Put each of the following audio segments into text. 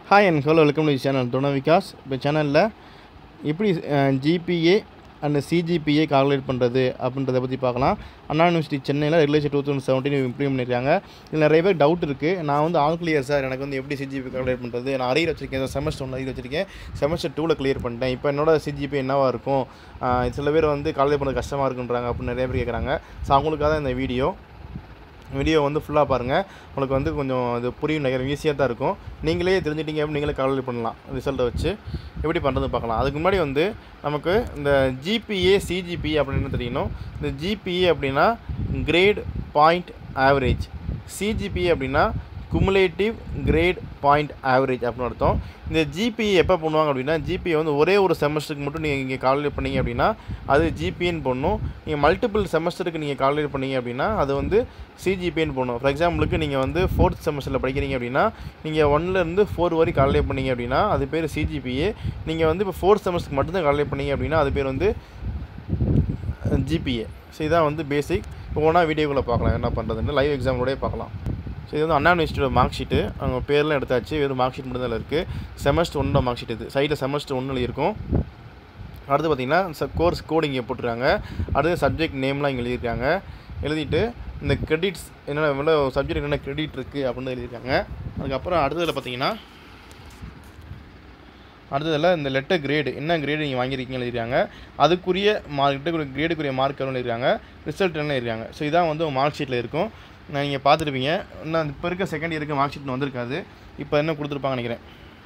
hi and hello welcome to channel துணை விகாஸ் இப்போ சேனலில் எப்படி ஜிபிஏ அண்ட் சிஜிபிஏ கால்குலேட் பண்ணுறது அப்படின்றத பற்றி பார்க்கலாம் அண்ணா யூனிவர்சிட்டி சென்னையில் regulation two thousand seventeen implement பண்ணியிருக்காங்க இதில் நிறைய பேர் டவுட் இருக்குது நான் வந்து ஆல் கிளியர் சார் எனக்கு வந்து எப்படி சிஜிபி கால்குலேட் பண்ணுறது நான் அரியர் வச்சிருக்கேன் செமஸ்டர் ஒன்று அரியர் வச்சிருக்கேன் செமஸ்டர் டூவில் கிளியர் பண்ணிட்டேன் இப்போ என்னோட சிஜிபி என்னவாக இருக்கும் ஆஹ் சில பேர் வந்து கால்குலேட் பண்ண கஷ்டமாக இருக்குன்றாங்க அப்படின்னு நிறைய பேர் கேட்குறாங்க ஸோ அவங்களுக்காக தான் இந்த வீடியோ வீடியோ வந்து ஃபுல்லாக பாருங்கள் உங்களுக்கு வந்து கொஞ்சம் இது புரியும் நினைக்கிறேன் ஈஸியாக தான் இருக்கும் நீங்களே தெரிஞ்சிட்டீங்க அப்படின்னு நீங்களே கால்குலேட் பண்ணலாம் ரிசல்ட்டை வச்சு எப்படி பண்ணுறது பார்க்கலாம் அதுக்கு முன்னாடி வந்து நமக்கு இந்த ஜிபிஏ சிஜிபி அப்படின்னு தெரியணும் இந்த ஜிபிஏ அப்படின்னா கிரேட் பாயிண்ட் ஆவரேஜ் சிஜிபிஏ அப்படின்னா குமுலேட்டிவ் கிரேட் பாயிண்ட் ஆவரேஜ் அப்படின்னு அர்த்தம் இந்த ஜிபிஏ எப்போ பண்ணுவாங்க அப்படின்னா ஜிபிஏ வந்து ஒரே ஒரு செமஸ்டருக்கு மட்டும் நீங்கள் இங்கே கால்குலேட் பண்ணீங்க அப்படின்னா அது ஜிபிஏன்னு போடணும் நீங்கள் மல்டிபிள் செமஸ்டருக்கு நீங்கள் கால்குலேட் பண்ணீங்க அப்படின்னா அது வந்து சிஜிபிஏன்னு போடணும் ஃபார் எக்ஸாம்பிளுக்கு நீங்கள் வந்து ஃபோர்த் செமஸ்டரில் படிக்கிறீங்க அப்படின்னா நீங்கள் ஒன்லேருந்து ஃபோர் வரைக்கும் கால்குலேட் பண்ணீங்க அப்படின்னா அது பேர் சிஜிபிஏ நீங்கள் வந்து இப்போ ஃபோர்த் செமஸ்டருக்கு மட்டும்தான் கால்குலேட் பண்ணீங்க அப்படின்னா அது பேர் வந்து ஜிபிஏ ஸோ இதான் வந்து பேசிக் இப்போ ஒன்றா வீடியோக்குள்ளே பார்க்கலாம் என்ன பண்ணுறதுன்னு லைவ் எக்ஸாமோடய பார்க்கலாம் ஸோ இது வந்து அண்ணா யூனிவர்சிட்டியோட மார்க் ஷீட்டு அவங்க பேர்லாம் எடுத்தாச்சு வெறும் மார்க் ஷீட் மட்டும் தான் இருக்குது செமஸ்டர் ஒன்னோட மார்க் ஷீட் இது சைடில் செமஸ்டர் ஒன்றில் இருக்கும் அடுத்து பார்த்தீங்கன்னா ச கோர்ஸ் கோடிங் இங்கே போட்டிருக்காங்க அடுத்து சப்ஜெக்ட் நேம்லாம் இங்கே எழுதியிருக்காங்க எழுதிட்டு இந்த கிரெடிட்ஸ் என்னென்ன எவ்வளோ சப்ஜெக்ட் என்னென்ன கிரெடிட் இருக்குது அப்படின்னு எழுதியிருக்காங்க அதுக்கப்புறம் அடுத்ததில் பார்த்தீங்கன்னா அடுத்ததில் இந்த லெட்டர் கிரேடு என்ன கிரேடு நீங்கள் வாங்கியிருக்கீங்க எழுதிருக்காங்க அதுக்குரிய மார்க் கிரேடுக்குரிய மார்க் எவ்வளோ எழுதிருக்காங்க ரிசல்ட் என்ன எழுதிருக்காங்க ஸோ இதான் வந்து மார்க் ஷீட்டில் இருக்கும் நான் நீங்கள் பார்த்துருப்பீங்க இன்னும் இப்போ இருக்க செகண்ட் இயருக்கு மார்க் ஷீட் வந்திருக்காது இப்போ என்ன கொடுத்துருப்பாங்க நினைக்கிறேன்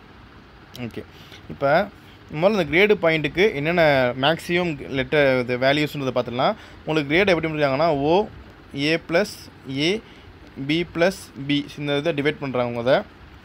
ஓகே இப்போ முதல்ல இந்த கிரேடு பாயிண்ட்டுக்கு என்னென்ன மேக்ஸிமம் லெட்டர் இது வேல்யூஸ்ன்றதை பார்த்துடலாம் உங்களுக்கு கிரேட் எப்படி பண்ணிருக்காங்கன்னா O A plus A B plus B இந்த இதை டிவைட் பண்ணுறாங்க அதை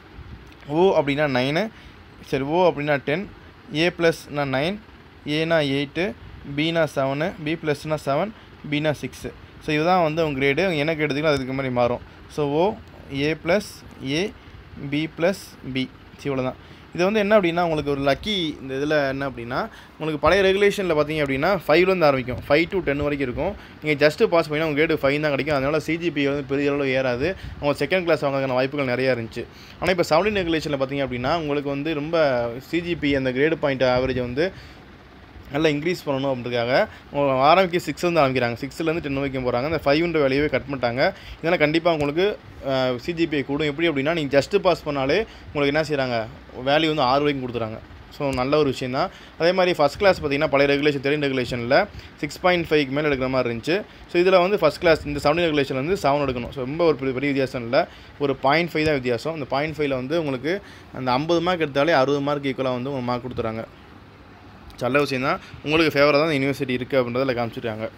ஓ அப்படின்னா நைனு சரி ஓ அப்படின்னா டென் ஏ ப்ளஸ்னா நைன் ஏனா எயிட்டு பினா செவனு பி ப்ளஸ்னா செவன் பினா சிக்ஸு ஸோ இதுதான் வந்து உங்கள் கிரேடு என்ன கிரேடுங்களோ அதுக்கு மாதிரி மாறும் so O A plus A B plus B இவ்வளோ தான் இது வந்து என்ன அப்படின்னா உங்களுக்கு ஒரு லக்கி இந்த இதில் என்ன அப்படின்னா உங்களுக்கு பழைய ரெகுலேஷனில் பார்த்தீங்க அப்படின்னா ஃபைவ்லேருந்து ஆரம்பிக்கும் ஃபைவ் டு டென் வரைக்கும் இருக்கும் நீங்கள் ஜஸ்ட்டு பாஸ் பண்ணினா உங்கள் கிரேடு ஃபைவ் தான் கிடைக்கும் அதனால் சிஜிபி வந்து பெரிய அளவு ஏறாது அவங்க செகண்ட் கிளாஸ் வாங்குறதுக்கான வாய்ப்புகள் நிறையா இருந்துச்சு ஆனால் இப்போ செவன்டீன் ரெகுலேஷனில் பார்த்தீங்க அப்படின்னா உங்களுக்கு வந்து ரொம்ப சிஜிபி அந்த கிரேடு பாயிண்ட் ஆவரேஜ் வந்து நல்லா இன்க்ரீஸ் பண்ணணும் அப்படின்றதுக்காக அவங்க ஆரம்பிக்க சிக்ஸ்லேருந்து ஆரம்பிக்கிறாங்க சிக்ஸ்லேருந்து டென் வரைக்கும் போகிறாங்க அந்த ஃபைவ்ன்ற வேலையவே கட் பண்ணிட்டாங்க இதனால் கண்டிப்பாக உங்களுக்கு சிஜிபிஐ கூடும் எப்படி அப்படின்னா நீங்கள் ஜஸ்ட்டு பாஸ் பண்ணாலே உங்களுக்கு என்ன செய்கிறாங்க வேல்யூ வந்து ஆறு வரைக்கும் கொடுத்துறாங்க ஸோ நல்ல ஒரு விஷயம் தான் அதே மாதிரி ஃபஸ்ட் கிளாஸ் பார்த்தீங்கன்னா பழைய ரெகுலேஷன் தெரியும் ரெகுலேஷனில் சிக்ஸ் பாயிண்ட் ஃபைவ்க்கு மேலே எடுக்கிற மாதிரி இருந்துச்சு ஸோ இதில் வந்து ஃபஸ்ட் கிளாஸ் இந்த செவன் ரெகுலேஷன் வந்து செவன் எடுக்கணும் ஸோ ரொம்ப ஒரு பெரிய பெரிய வித்தியாசம் இல்லை ஒரு பாயிண்ட் ஃபைவ் தான் வித்தியாசம் இந்த பாயிண்ட் ஃபைவ்ல வந்து உங்களுக்கு அந்த ஐம்பது மார்க் எடுத்தாலே அறுபது மார்க் ஈக்குவலாக வந்து உங்களுக்கு மார்க் கொடுத்துறாங்க நல்ல விஷயம் தான் உங்களுக்கு ஃபேவராக தான் யூனிவர்சிட்டி இருக்குது அப்படின்றதில் காமிச்சிருக்காங்க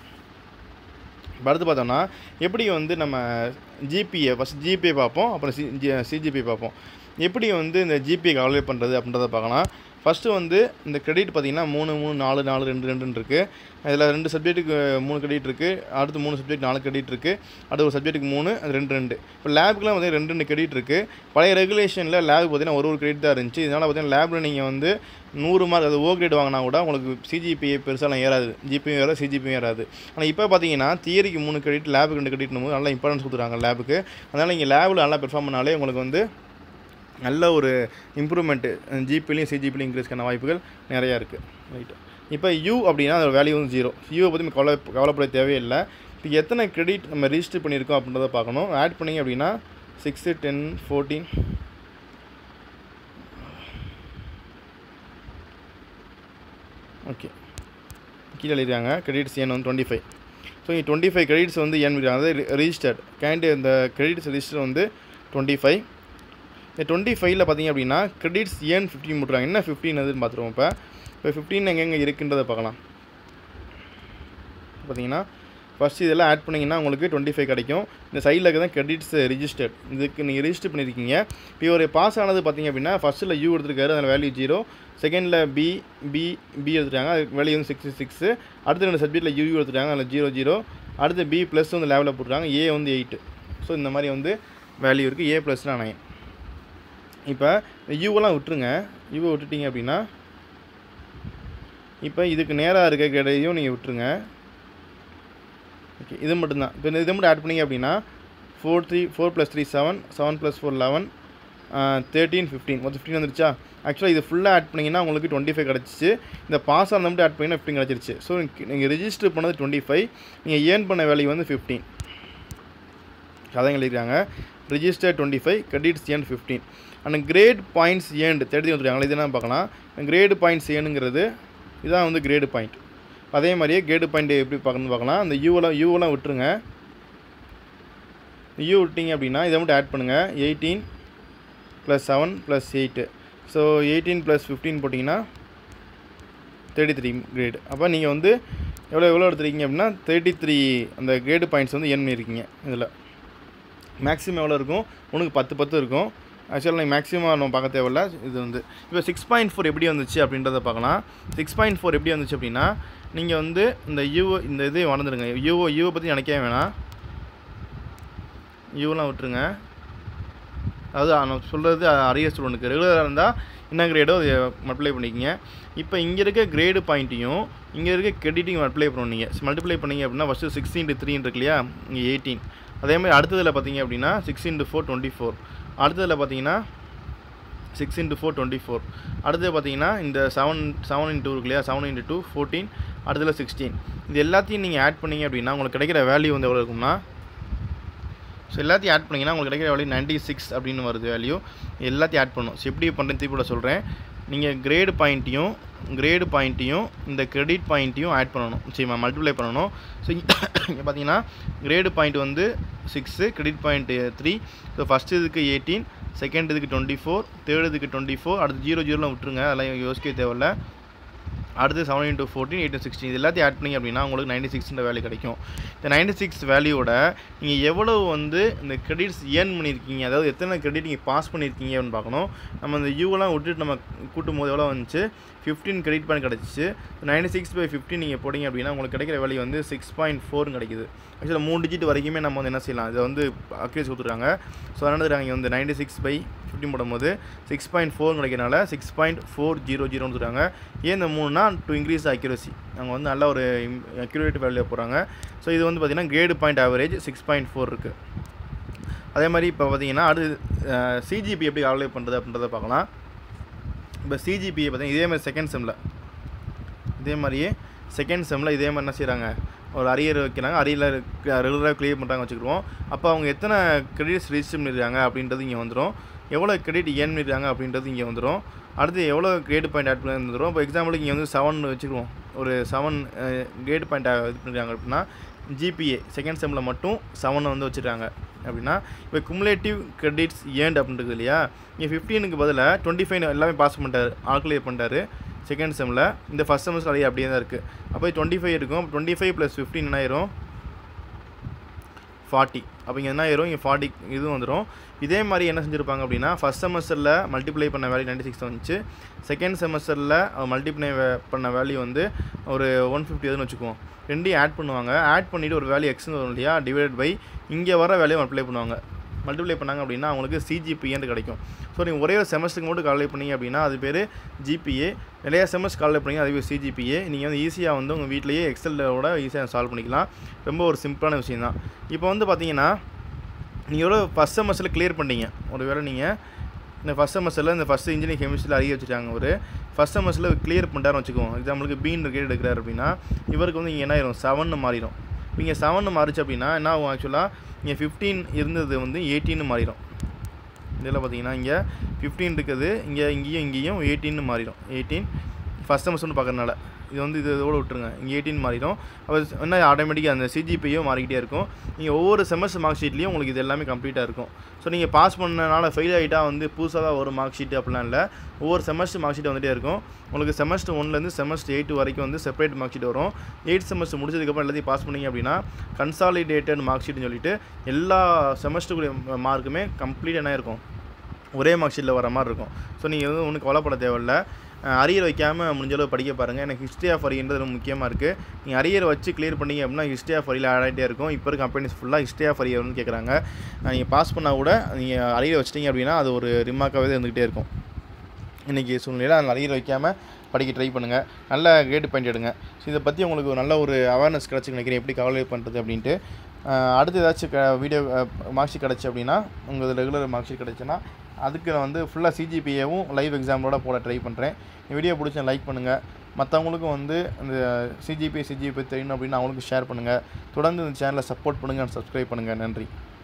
இப்போ அடுத்து பார்த்தோம்னா எப்படி வந்து நம்ம ஜிபிஏ ஃபஸ்ட் ஜிபிஏ பார்ப்போம் அப்புறம் சி சிஜிபி பார்ப்போம் எப்படி வந்து இந்த ஜிபிஏ கால்குலேட் பண்ணுறது அப்படின்றத பார்க்கலாம் ஃபஸ்ட்டு வந்து இந்த கிரெடிட் பார்த்திங்கன்னா மூணு மூணு நாலு நாலு ரெண்டு ரெண்டுன்னு இருக்குது இதில் ரெண்டு சப்ஜெக்ட்டுக்கு மூணு கிரெடிட் இருக்குது அடுத்து மூணு சப்ஜெக்ட் நாலு கிரெடிட் இருக்குது அடுத்து ஒரு சப்ஜெக்ட்டுக்கு மூணு அது ரெண்டு ரெண்டு இப்போ லேபுக்குலாம் வந்து ரெண்டு ரெண்டு கிரெடிட் இருக்குது பழைய ரெகுலேஷனில் லேப் பார்த்தீங்கன்னா ஒரு ஒரு கிரெடிட் தான் இருந்துச்சு இதனால் பார்த்தீங்கன்னா லேபில் நீங்கள் வந்து நூறு மார்க் அது ஓ கிரேட் வாங்கினா கூட உங்களுக்கு சிஜிபிஏ பெருசாலாம் ஏறாது ஜிபியும் ஏறாது சிஜிபியும் ஏறாது ஆனால் இப்போ பார்த்தீங்கன்னா தியரிக்கு மூணு கிரெடிட் லேபுக்கு ரெண்டு கிரெடிட்னும் போது நல்லா இம்பார்ட்டன்ஸ் கொடுத்துறாங்க லேபுக்கு அதனால் நீங்கள் லேபில் நல்லா பெர்ஃபார்ம் பண்ணாலே உங்களுக்கு வந்து நல்ல ஒரு இம்ப்ரூவ்மெண்ட்டு ஜிபிலையும் சிஜிபிலையும் இன்க்ரீஸ்க்கான வாய்ப்புகள் நிறையா இருக்குது ரைட்டு இப்போ யூ அப்படின்னா அதோட வேல்யூ வந்து ஜீரோ யூவை பற்றி நம்ம கவலை கவலைப்பட தேவையில்லை இப்போ எத்தனை கிரெடிட் நம்ம ரிஜிஸ்டர் பண்ணியிருக்கோம் அப்படின்றத பார்க்கணும் ஆட் பண்ணிங்க அப்படின்னா சிக்ஸு டென் ஃபோர்டீன் ஓகே கீழே எழுதிருக்காங்க கிரெடிட்ஸ் என் வந்து டுவெண்ட்டி ஃபைவ் ஸோ இங்கே டுவெண்ட்டி ஃபைவ் கிரெடிட்ஸ் வந்து ஏன் அதாவது ரிஜிஸ்டர்ட் கேண்டு இந்த கிரெடிட்ஸ் ரிஜிஸ்டர் வந்து டுவெண்ட்டி ஃபைவ் இந்த டுவெண்ட்டி ஃபைவ்ல பார்த்தீங்க அப்படின்னா கிரெடிட்ஸ் ஏன் ஃபிஃப்டின் போட்டுருவாங்க என்ன ஃபிஃப்டின் எதுன்னு பார்த்துருவோம் இப்போ இப்போ ஃபிஃப்டின் எங்கெங்கே இருக்குன்றதை பார்க்கலாம் பார்த்தீங்கன்னா ஃபஸ்ட் இதெல்லாம் ஆட் பண்ணிங்கன்னா உங்களுக்கு டுவெண்ட்டி ஃபைவ் கிடைக்கும் இந்த சைடில் இருக்க தான் கிரெடிட்ஸ் ரிஜிஸ்டர்ட் இதுக்கு நீங்கள் ரிஜிஸ்டர் பண்ணியிருக்கீங்க இப்போ ஒரு பாஸ் ஆனது பார்த்தீங்க அப்படின்னா ஃபஸ்ட்டில் யூ எடுத்துருக்காரு அதில் வேல்யூ ஜீரோ செகண்டில் பி பி பி எடுத்துட்டாங்க அதுக்கு வேல்யூ வந்து சிக்ஸ்டி சிக்ஸு அடுத்த ரெண்டு சப்ஜெக்ட்டில் யூ எடுத்துட்டாங்க அதில் ஜீரோ ஜீரோ அடுத்து பி ப்ளஸ் வந்து லெவலில் போட்டுருக்காங்க ஏ வந்து எயிட்டு ஸோ இந்த மாதிரி வந்து வேல்யூ இருக்குது ஏ ப்ளஸ்னால் நைன் இப்போ யூவெல்லாம் விட்டுருங்க யூவை விட்டுட்டீங்க அப்படின்னா இப்போ இதுக்கு நேராக இருக்க கிடையும் நீங்கள் விட்டுருங்க ஓகே இது மட்டும்தான் இப்போ இது மட்டும் ஆட் பண்ணிங்க அப்படின்னா four three four plus three seven seven plus four eleven thirteen fifteen மொத்தம் ஃபிஃப்டின் வந்துருச்சா ஆக்சுவலாக இது ஃபுல்லாக ஆட் பண்ணிங்கன்னா உங்களுக்கு டுவெண்ட்டி ஃபைவ் கிடச்சிச்சு இந்த பாஸ் ஆன மட்டும் ஆட் பண்ணிங்கன்னா ஃபிஃப்டின் கிடச்சிருச்சு ஸோ நீங்கள் ரெஜிஸ்டர் பண்ணது டுவெண்ட்டி ஃபைவ் நீங்கள் ஏர்ன் பண்ண வேல்யூ வந்து ஃபிஃப்டீன் அதான் எழுதியிருக்காங்க register twenty five credits earn fifteen and grade points earned thirty வந்துருக்காங்க இது என்ன பார்க்கலாம் கிரேடு பாயிண்ட்ஸ் ஏனுங்கிறது இதான் வந்து கிரேடு பாயிண்ட் அதே மாதிரியே கிரேடு பாயிண்ட் எப்படி பார்க்கணும்னு பார்க்கலாம் அந்த யூவெல்லாம் யூவெல்லாம் விட்டுருங்க யூ விட்டிங்க அப்படின்னா இதை மட்டும் ஆட் பண்ணுங்கள் eighteen plus seven plus eight so eighteen plus fifteen போட்டிங்கன்னா தேர்ட்டி த்ரீ கிரேடு அப்போ நீங்கள் வந்து எவ்வளோ எவ்வளோ எடுத்துருக்கீங்க அப்படின்னா தேர்ட்டி த்ரீ அந்த கிரேடு பாயிண்ட்ஸ் வந்து என் பண்ணியிருக்கீங்க இதில் மேக்ஸிமம் எவ்வளோ இருக்கும் உனக்கு பத்து பத்து இருக்கும் ஆக்சுவலாக நீங்கள் மேக்ஸிமம் நம்ம பார்க்க தேவையில்ல இது வந்து இப்போ சிக்ஸ் பாயிண்ட் ஃபோர் எப்படி வந்துச்சு அப்படின்றத பார்க்கலாம் சிக்ஸ் பாயிண்ட் ஃபோர் எப்படி வந்துச்சு அப்படின்னா நீங்கள் வந்து இந்த யூஓ இந்த இது வளர்ந்துருங்க யூஓ யூவை பற்றி நினைக்கவே வேணாம் யூலாம் விட்டுருங்க அதாவது நான் சொல்கிறது அரியர் ஸ்டூடெண்ட்டுக்கு ரெகுலராக இருந்தால் என்ன கிரேடோ அதை மல்டிப்ளை பண்ணிக்கிங்க இப்போ இங்கே இருக்க கிரேடு பாயிண்ட்டையும் இங்கே இருக்க கிரெடிட்டையும் மல்டிப்ளை பண்ணுவீங்க மல்டிப்ளை பண்ணிங்க அப்படின்னா ஃபஸ்ட்டு சிக்ஸ் இன்ட்டு த்ரீ இருக்கு இல்லையா இங்கே எயிட்டீன் அதே மாதிரி அடுத்ததில் பார்த்தீங்க அப்படின்னா six into four twenty four அடுத்ததில் பார்த்தீங்கன்னா six into four twenty four அடுத்தது பார்த்தீங்கன்னா இந்த செவன் செவன் இன்ட்டு இருக்கு இல்லையா செவன் இன்ட்டு டூ ஃபோர்டீன் அடுத்ததில் சிக்ஸ்டீன் இது எல்லாத்தையும் நீங்கள் ஆட் பண்ணீங்க அப்படின்னா உங்களுக்கு கிடைக்கிற வேல்யூ வந்து எவ்வளோ இருக்கும்னா ஸோ எல்லாத்தையும் ஆட் பண்ணிங்கன்னா உங்களுக்கு கிடைக்கிற வேல்யூ நைன்ட்டி சிக்ஸ் அப்படின்னு வருது வேல்யூ எல்லாத்தையும் ஆட் பண்ணும் ஸோ எப்படி பண்ணுறது திருப்பி சொல்கிறேன் நீங்கள் கிரேடு பாயிண்ட்டையும் கிரேடு பாயிண்ட்டையும் இந்த கிரெடிட் பாயிண்ட்டையும் ஆட் பண்ணணும் சரிம்மா மல்டிப்ளை பண்ணணும் ஸோ இங்கே பார்த்தீங்கன்னா கிரேடு பாயிண்ட் வந்து six credit point three so first இதுக்கு எயிட்டீன் செகண்ட் இதுக்கு டுவெண்ட்டி ஃபோர் தேர்ட் இதுக்கு டுவெண்ட்டி ஃபோர் அடுத்து ஜீரோ ஜீரோலாம் விட்டுருங்க அதெல்லாம் யோசிக்க தேவையில்ல அடுத்து seven into fourteen eight sixteen இது எல்லாத்தையும் ஆட் பண்ணிங்க அப்படின்னா உங்களுக்கு நைன்டி சிக்ஸ்ன்ற வேல்யூ கிடைக்கும் இந்த நைன்டி சிக்ஸ் வேல்யூவோட நீங்கள் எவ்வளவு வந்து இந்த கிரெடிட்ஸ் ஏர்ன் பண்ணியிருக்கீங்க அதாவது எத்தனை கிரெடிட் நீங்கள் பாஸ் பண்ணியிருக்கீங்க அப்படின்னு பார்க்கணும் நம்ம இந்த யூவெல்லாம் விட்டுட்டு நம்ம கூட்டும் போது எவ்வளோ வந்துச்சு ஃபிஃப்டீன் கிரெடிட் பாயிண்ட் கிடச்சிச்சு நைன்டி சிக்ஸ் பை ஃபிஃப்டின் நீங்கள் போட்டிங்க அப்படின்னா உங்களுக்கு கிடைக்கிற வேல்யூ வந்து சிக்ஸ் பாயிண்ட் ஃபோர்னு கிடைக்குது ஆக்சுவலாக மூணு டிஜிட் வரைக்குமே நம்ம வந்து என்ன செய்யலாம் இதை வந்து அக்யூஸ் கொடுத்துருக்காங்க ஸோ அதனால் இங்கே வந்து நைன்டி சிக்ஸ் பை ஃபிஃப்டின் போடும்போது சிக்ஸ் பாயிண்ட் ஃபோர் கிடைக்கிறனால சிக்ஸ் பாயிண்ட் ஃபோர் ஜீரோ ஜீரோன்னு சொல்கிறாங்க ஏன் இந்த மூணுனா டு இன்க்ரீஸ் அக்யூரசி அவங்க வந்து நல்ல ஒரு அக்யூரேட் வேல்யூ போகிறாங்க ஸோ இது வந்து பார்த்திங்கன்னா grade point average six point four இருக்குது அதே மாதிரி இப்போ பார்த்தீங்கன்னா அடுத்து சிஜிபி எப்படி கால்குலேட் பண்ணுறது அப்படின்றத பார்க்கலாம் இப்போ சிஜிபியை பார்த்தீங்கன்னா இதே மாதிரி செகண்ட் செம்மில் இதே மாதிரியே செகண்ட் செம்மில் இதே மாதிரி என்ன செய்கிறாங்க ஒரு அரியர் வைக்கிறாங்க அரியரில் ரெகுலராக க்ளியர் பண்ணுறாங்க வச்சுக்கிடுவோம் அப்போ அவங்க எத்தனை கிரெடிட்ஸ் ரிஜிஸ்டர் பண்ணியிருக்காங்க அப்படின்றது இங்கே வந்துடும் எவ்வளோ கிரெடிட் ஏன் பண்ணியிருக்காங்க அப்படின்றது இங்கே வந்துடும் அடுத்து எவ்வளோ கிரேடு பாயிண்ட் ஆட் பண்ணி வந்துடும் இப்போ எக்ஸாம்பிளுக்கு இங்கே வந்து செவன் வச்சுக்குவோம் ஒரு செவன் கிரேடு பாயிண்ட் இது பண்ணிருக்காங்க அப்படின்னா ஜிபிஏ செகண்ட் செம்மில் மட்டும் செவனை வந்து வச்சுருக்காங்க அப்படின்னா இப்போ குமுலேட்டிவ் கிரெடிட்ஸ் ஏண்ட் அப்படின்றது இல்லையா இங்கே ஃபிஃப்டீனுக்கு பதிலாக டுவெண்ட்டி ஃபைவ் எல்லாமே பாஸ் பண்ணிட்டாரு ஆல் கிளியர் பண்ணிட்டாரு செகண்ட் செம்மில் இந்த ஃபஸ்ட் செமஸ்டர் அதே அப்படியே தான் இருக்குது அப்போ டுவெண்ட்டி ஃபைவ் இருக்கும் டுவெண்ட்டி ஃபைவ் ப்ளஸ் ஃபிஃப்டின் என்ன ஆயிரும் ஃபார்ட்டி அப்போ இங்கே என்ன ஆயிரும் இங்கே ஃபார்ட்டி இதுவும் வந்துடும் இதே மாதிரி என்ன செஞ்சுருப்பாங்க அப்படின்னா ஃபஸ்ட் செமஸ்டரில் மல்டிப்ளை பண்ண வேல்யூ நைன்டி சிக்ஸ் வந்துச்சு செகண்ட் செமஸ்டரில் மல்டிப்ளை பண்ண வேல்யூ வந்து ஒரு ஒன் ஃபிஃப்டி எதுன்னு வச்சுக்குவோம் ரெண்டையும் ஆட் பண்ணுவாங்க ஆட் பண்ணிவிட்டு ஒரு வேல்யூ எக்ஸ்னு வரும் இல்லையா டிவைட் பை இங்கே வர வேல்யூ மல்டிப்ளை பண்ணுவாங்க மல்டிப்ளை பண்ணாங்க அப்படின்னா அவங்களுக்கு சிஜிபிஏன்னு கிடைக்கும் ஸோ நீங்கள் ஒரே ஒரு செமஸ்டருக்கு மட்டும் கால்குலேட் பண்ணீங்க அப்படின்னா அது பேர் ஜிபிஏ நிறைய செமஸ்டர் கால்குலேட் பண்ணீங்க அதுவே சிஜிபிஏ நீங்கள் வந்து ஈஸியாக வந்து உங்கள் வீட்டிலேயே எக்ஸலோட ஈஸியாக சால்வ் பண்ணிக்கலாம் ரொம்ப ஒரு சிம்பிளான விஷயம் தான் இப்போ வந்து பார்த்தீங்கன்னா நீங்கள் எவ்வளோ ஃபஸ்ட் செமஸ்டரில் கிளியர் பண்ணீங்க ஒருவேளை நீங்கள் இந்த ஃபஸ்ட் செமஸ்டரில் இந்த ஃபஸ்ட் இன்ஜினியரிங் கெமிஸ்ட்ரியில் அறிய வச்சுட்டாங்க ஒரு ஃபஸ்ட் செமஸ்டரில் கிளியர் பண்ணிட்டாருன்னு வச்சுக்குவோம் எக்ஸாம்பிளுக்கு பீன் கிரேட் எடுக்கிறார் அப்படின்னா இவருக்கு வந்து இங்கே என்ன ஆயிரும் செவன் மாறிடும் இங்கே செவன் மாறிச்சு அப்படின்னா என்ன ஆகும் ஆக்சுவலாக இங்கே ஃபிஃப்டீன் இருந்தது வந்து எயிட்டின்னு மாறிடும் இதில் பார்த்தீங்கன்னா இங்கே ஃபிஃப்டீன் இருக்குது இங்கே இங்கேயும் இங்கேயும் எயிட்டின்னு மாறிடும் எயிட்டீன் ஃபஸ்ட் செமஸ்டர்னு பார்க்கறனால இது வந்து இது இதோட விட்டுருங்க இங்கே எயிட்டின் மாறிடும் அப்போ என்ன ஆட்டோமேட்டிக்காக அந்த சிஜிபியும் மாறிக்கிட்டே இருக்கும் நீங்கள் ஒவ்வொரு செமஸ்டர் மார்க் ஷீட்லேயும் உங்களுக்கு இது எல்லாமே கம்ப்ளீட்டாக இருக்கும் ஸோ நீங்கள் பாஸ் பண்ணனால ஃபெயில் ஆகிட்டா வந்து புதுசாக தான் ஒரு மார்க் ஷீட் அப்படிலாம் இல்லை ஒவ்வொரு செமஸ்டர் மார்க் ஷீட் வந்துகிட்டே இருக்கும் உங்களுக்கு செமஸ்டர் ஒன்லேருந்து செமஸ்டர் எயிட் வரைக்கும் வந்து செப்பரேட் மார்க் ஷீட் வரும் எயிட் செமஸ்டர் முடிச்சதுக்கப்புறம் எல்லாத்தையும் பாஸ் பண்ணீங்க அப்படின்னா கன்சாலிடேட்டட் மார்க் ஷீட்னு சொல்லிட்டு எல்லா செமஸ்டருக்குரிய மார்க்குமே கம்ப்ளீட் என்ன இருக்கும் ஒரே மார்க் ஷீட்டில் வர மாதிரி இருக்கும் ஸோ நீங்கள் வந்து ஒன்றும் கவலைப்பட தேவையில்ல அரியர் வைக்காமல் முடிஞ்சளவு படிக்க பாருங்கள் எனக்கு ஹிஸ்ட்ரி ஆஃப் அரியன்றது ரொம்ப முக்கியமாக இருக்குது நீங்கள் அரியர் வச்சு கிளியர் பண்ணீங்க அப்படின்னா ஹிஸ்ட்ரி ஆஃப் அரியில் ஆட் ஆகிட்டே இருக்கும் இப்போ இருக்க கம்பெனிஸ் ஃபுல்லாக ஹிஸ்ட்ரி ஆஃப் அரியர்னு கேட்குறாங்க நீங்கள் பாஸ் பண்ணால் கூட நீங்கள் அரியர் வச்சிட்டிங்க அப்படின்னா அது ஒரு ரிமார்க்காகவே இருந்துகிட்டே இருக்கும் இன்றைக்கி சூழ்நிலையில் அந்த அரியர் வைக்காமல் படிக்க ட்ரை பண்ணுங்கள் நல்ல கிரேட் பாயிண்ட் எடுங்க ஸோ இதை பற்றி உங்களுக்கு ஒரு நல்ல ஒரு அவேர்னஸ் கிடச்சி நினைக்கிறேன் எப்படி கால்குலேட் பண்ணுறது அப்படின்ட்டு அஹ் அடுத்து ஏதாச்சும் க வீடியோ மார்க் ஷீட் கிடச்சி அப்படின்னா உங்கள் ரெகுலர் மார்க் ஷீட் கிடச்சுன்னா அதுக்கு நான் வந்து ஃபுல்லாக சிஜிபிஏவும் லைவ் எக்ஸாமோட போட ட்ரை பண்ணுறேன் இந்த வீடியோ பிடிச்சா லைக் பண்ணுங்கள் மற்றவங்களுக்கும் வந்து இந்த சிஜிபி சிஜிபி தெரியணும் அப்படின்னு அவங்களுக்கு ஷேர் பண்ணுங்கள் தொடர்ந்து இந்த சேனலை சப்போர்ட் பண்ணுங்கள் சப்ஸ்கிரைப் பண்ணுங்கள் நன்றி